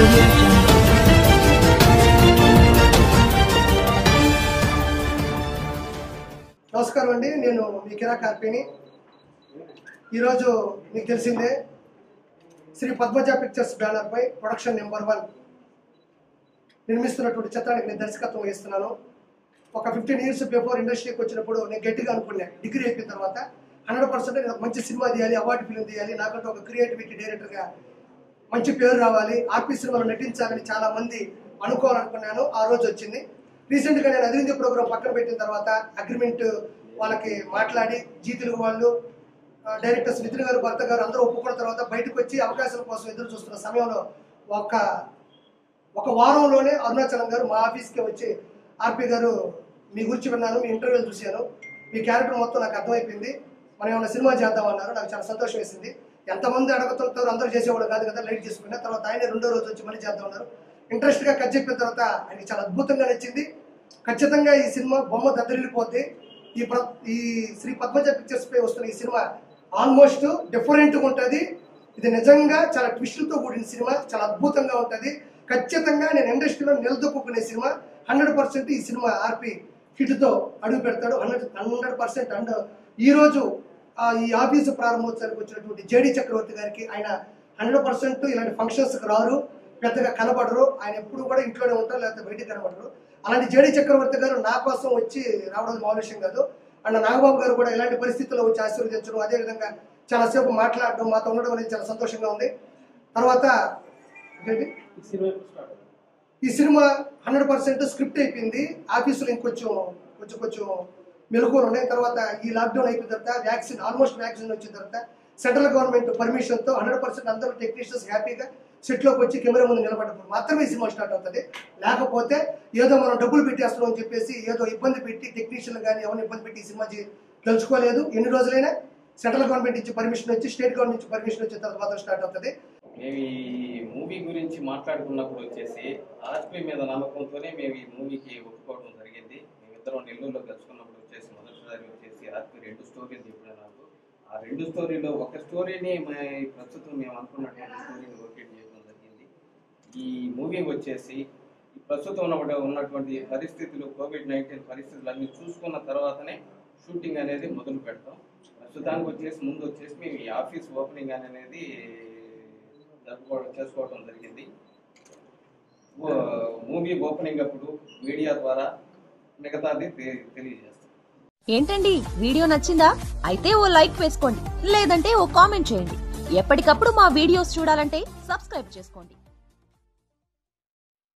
audio jungle. నమస్కారం అండి నేను మీ కిరా కార్పిని ఈరోజు మీకు తెలిసిందే శ్రీ పద్మజ పిక్చర్స్ బ్యానర్ పై ప్రొడక్షన్ నెంబర్ వన్ నిర్మిస్తున్నటువంటి చిత్రానికి నేను దర్శకత్వం వహిస్తున్నాను ఒక ఫిఫ్టీన్ ఇయర్స్ బిఫోర్ ఇండస్ట్రీకి వచ్చినప్పుడు నేను గట్టిగా అనుకున్నా డిగ్రీ అయిపోయిన తర్వాత హండ్రెడ్ పర్సెంట్ నేను ఒక మంచి సినిమా తీయాలి అవార్డు ఫిల్మ్ తీయాలి నాకంటే ఒక క్రియేటివిటీ డైరెక్టర్గా మంచి పేరు రావాలి ఆర్పీ సినిమాలో నటించాలని చాలా మంది అనుకోవాలనుకున్నాను ఆ రోజు వచ్చింది రీసెంట్ గా నేను అభివృద్ధి ప్రోగ్రామ్ పక్కన పెట్టిన తర్వాత అగ్రిమెంట్ వాళ్ళకి మాట్లాడి జీ తెలుగు వాళ్ళు ఆ, డైరెక్టర్స్ నితిన్ గారు భర్త గారు అందరూ ఒప్పుకున్న తర్వాత బయటకు వచ్చి అవకాశాల కోసం ఎదురు చూస్తున్న సమయంలో ఒక ఒక వారంలోనే అరుణాచలం గారు మా ఆఫీస్కి వచ్చి ఆర్పి గారు మీ గురించి విన్నాను మీ ఇంటర్వ్యూలు చూశాను మీ క్యారెక్టర్ మొత్తం నాకు అర్థమైపోయింది మనం ఏమైనా సినిమా చేద్దామన్నారు నాకు చాలా సంతోషం వేసింది ఎంతమంది అడుగుతుంటారు అందరూ చేసేవాడు కాదు కదా లైట్ చేసుకున్నా తర్వాత ఆయన రెండో రోజు వచ్చి మళ్ళీ చేద్దాం అన్నారు ఇంట్రెస్ట్గా కట్ చెప్పిన తర్వాత ఆయనకి చాలా అద్భుతంగా నచ్చింది ఖచ్చితంగా ఈ సినిమా బొమ్మ దద్దరిల్లిపోద్ది ఈ ప్ర ఈ శ్రీ పద్మజ పిక్చర్స్ పై వస్తున్న ఈ సినిమా ఆల్మోస్ట్ డిఫరెంట్గా ఉంటుంది ఇది నిజంగా చాలా ట్విస్టులతో కూడిన సినిమా చాలా అద్భుతంగా ఉంటుంది ఖచ్చితంగా నేను ఇండస్ట్రీలో నిలదొక్కునే సినిమా హండ్రెడ్ పర్సెంట్ ఈ సినిమా ఆర్పి హిట్తో అడుగు పెడతాడు హండ్రెడ్ హండ్రెడ్ పర్సెంట్ అండ్ ఈ రోజు ఆ, ఈ ఆఫీసు ప్రారంభోత్సవానికి వచ్చినటువంటి జేడి చక్రవర్తి గారికి ఆయన హండ్రెడ్ పర్సెంట్ ఇలాంటి ఫంక్షన్స్కి రారు పెద్దగా కనబడరు ఆయన ఎప్పుడు కూడా ఇంట్లోనే ఉంటారు లేకపోతే బయటికి కనబడరు అలాంటి జేడి చక్రవర్తి గారు నా కోసం వచ్చి రావడం మామూలు విషయం కాదు అండ్ నాగబాబు గారు కూడా ఇలాంటి పరిస్థితుల్లో వచ్చి ఆశీర్వదించడం అదేవిధంగా చాలాసేపు మాట్లాడడం మాతో ఉండడం అనేది చాలా సంతోషంగా ఉంది తర్వాత ఏంటి ఈ సినిమా హండ్రెడ్ పర్సెంట్ స్క్రిప్ట్ అయిపోయింది ఆఫీసులో ఇంకొంచెం కొంచెం కొంచెం మెలకువలు ఉన్నాయి తర్వాత ఈ లాక్డౌన్ అయిపోయిన తర్వాత వ్యాక్సిన్ ఆల్మోస్ట్ వ్యాక్సిన్ వచ్చిన తర్వాత సెంట్రల్ గవర్నమెంట్ పర్మిషన్తో హండ్రెడ్ పర్సెంట్ అందరూ టెక్నీషియన్స్ హ్యాపీగా సెట్లోకి వచ్చి కెమెరా ముందు నిలబడ్డప్పుడు మాత్రమే ఈ సినిమా స్టార్ట్ అవుతుంది లేకపోతే ఏదో మనం డబ్బులు పెట్టేస్తున్నాం అని చెప్పేసి ఏదో ఇబ్బంది పెట్టి టెక్నీషియన్లు కానీ ఎవరిని ఇబ్బంది పెట్టి ఈ సినిమా చే- తలుచుకోలేదు ఎన్ని రోజులైనా సెంట్రల్ గవర్నమెంట్ నుంచి పర్మిషన్ వచ్చి స్టేట్ గవర్నమెంట్ నుంచి పర్మిషన్ వచ్చిన తర్వాత మాత్రం స్టార్ట్ అవుతుంది మేము ఈ మూవీ గురించి మాట్లాడుకున్నప్పుడు వచ్చేసి ఆర్పి మీద నమ్మకంతోనే మేము ఈ మూవీకి ఒప్పుకోవడం జరిగింది మేమిద్దరం నెల్లూరులో కలుసుకున్నప్పుడు వచ్చేసి మొదటిసారి వచ్చేసి ఆర్పి రెండు స్టోరీలు చెప్పిన నాకు ఆ రెండు స్టోరీలో ఒక స్టోరీని మే- ప్రస్తుతం మేము అనుకున్నటువంటి స్టోరీని లొకేట్ చేయడం జరిగింది ఈ మూవీ వచ్చేసి ఈ ప్రస్తుతం ఉన్న ఉన్నటువంటి పరిస్థితులు కోవిడ్ నైన్టీన్ పరిస్థితులు అన్ని చూసుకున్న తర్వాతనే షూటింగ్ అనేది మొదలు పెడతాం ప్రస్తుతానికి వచ్చేసి ముందు వచ్చేసి మేము ఈ ఆఫీస్ ఓపెనింగ్ అనేది జరుపుకోవడం చేసుకోవడం జరిగింది మూవీ ఓపెనింగ్ అప్పుడు మీడియా ద్వారా మిగతాది తె- తెలియజేస్తాం ఏంటండి వీడియో నచ్చిందా అయితే ఓ లైక్ వేసుకోండి లేదంటే ఓ కామెంట్ చేయండి ఎప్పటికప్పుడు మా వీడియోస్ చూడాలంటే సబ్స్క్రైబ్ చేసుకోండి